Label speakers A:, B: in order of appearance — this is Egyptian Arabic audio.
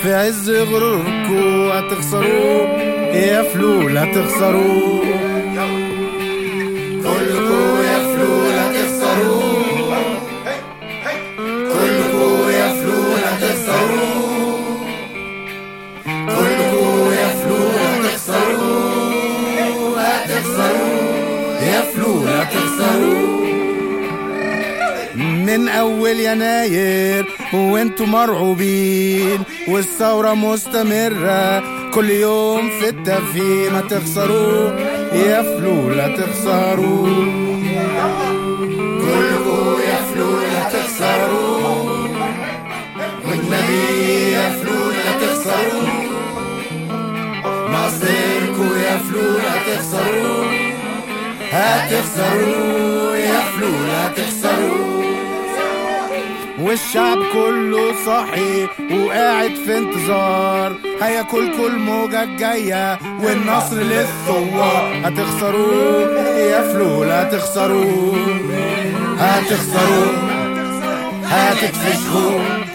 A: في عز غروركوا هتخسروا يا فلول هتخسروا كلكوا يا فلول هتخسروا كلكوا يا فلول هتخسروا كلكوا يا فلول هتخسروا هتخسروا يا فلول هتخسروا من اول يناير وانتوا مرعوبين والثورة مستمرة كل يوم في التفهيم هتخسروا يا فلول هتخسروا كلكوا يا فلول هتخسروا والنبي يا فلول هتخسروا مصيركوا يا فلول هتخسروا هتخسروا يا فلول هتخسروا والشعب كله صاحي وقاعد في انتظار هياكلكوا الموجة الجاية والنصر للثوار هتخسروا يا فلول هتخسروا هتخسروا هتتفشخوا